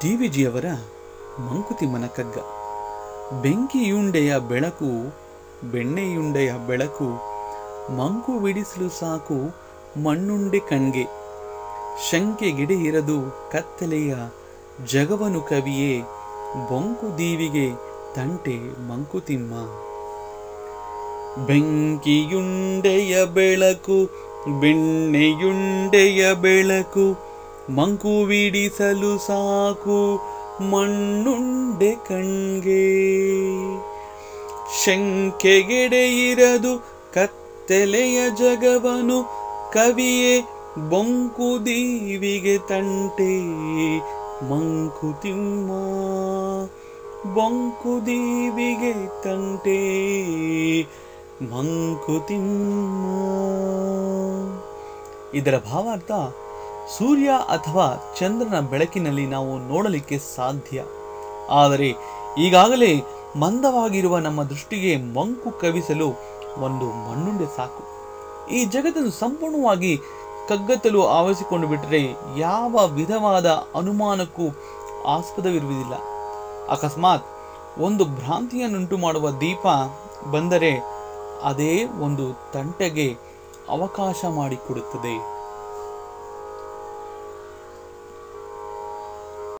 D V ಜಿಯವರ ಮಂಕುತಿಮ್ಮನ ಕಗ್ಗ ಬೆಂಕಿಯುಂಡೆಯ ಬೆಳಕು ಬೆಣ್ಣೆಯುಂಡೆಯ ಬೆಳಕು ಮಂಕು ಬಿಡಿಸಲು ಸಾಕು ಮಣ್ಣುಂಡೆ ಕಣ್ಗೆ ಶಂಕೆಗಿಡೆ ಇರದು ಕತ್ತಲೆಯ ಜಗವನು ಕವಿಯೇ ಬೊಂಕು ದೀವಿಗೆ ತಂಟೆ ಮಂಕುತಿಮ್ಮ ಬೆಂಕಿಯುಂಡೆಯ ಬೆಳಕು ಬೆಣ್ಣೆಯುಂಡೆಯ ಬೆಳಕು ಮಂಕು ಬಿಡಿಸಲು ಸಾಕು ಮಣ್ಣುಂಡೆ ಕಣ್ಗೆ ಶಂಕೆಗೆಡೆ ಇರದು ಕತ್ತಲೆಯ ಜಗವನು ಕವಿಯೇ ಬೊಂಕು ದೀವಿಗೆ ತಂಟೆ ಮಂಕುತಿಮ್ಮ ಬೊಂಕು ದೀವಿಗೆ ತಂಟೆ ಮಂಕುತಿಮ್ಮ ಇದರ ಭಾವಾರ್ಥ ಸೂರ್ಯ ಅಥವಾ ಚಂದ್ರನ ಬೆಳಕಿನಲ್ಲಿ ನಾವು ನೋಡಲಿಕ್ಕೆ ಸಾಧ್ಯ ಆದರೆ ಈಗಾಗಲೇ ಮಂದವಾಗಿರುವ ನಮ್ಮ ದೃಷ್ಟಿಗೆ ಮಂಕು ಕವಿಸಲು ಒಂದು ಮಣ್ಣುಂಡೆ ಸಾಕು ಈ ಜಗತ್ತನ್ನು ಸಂಪೂರ್ಣವಾಗಿ ಕಗ್ಗತ್ತಲು ಆವರಿಸಿಕೊಂಡು ಬಿಟ್ಟರೆ ಯಾವ ವಿಧವಾದ ಅನುಮಾನಕ್ಕೂ ಆಸ್ಪದವಿರುವುದಿಲ್ಲ ಅಕಸ್ಮಾತ್ ಒಂದು ಭ್ರಾಂತಿಯನ್ನುಂಟು ಮಾಡುವ ದೀಪ ಬಂದರೆ ಅದೇ ಒಂದು ತಂಟೆಗೆ ಅವಕಾಶ ಮಾಡಿಕೊಡುತ್ತದೆ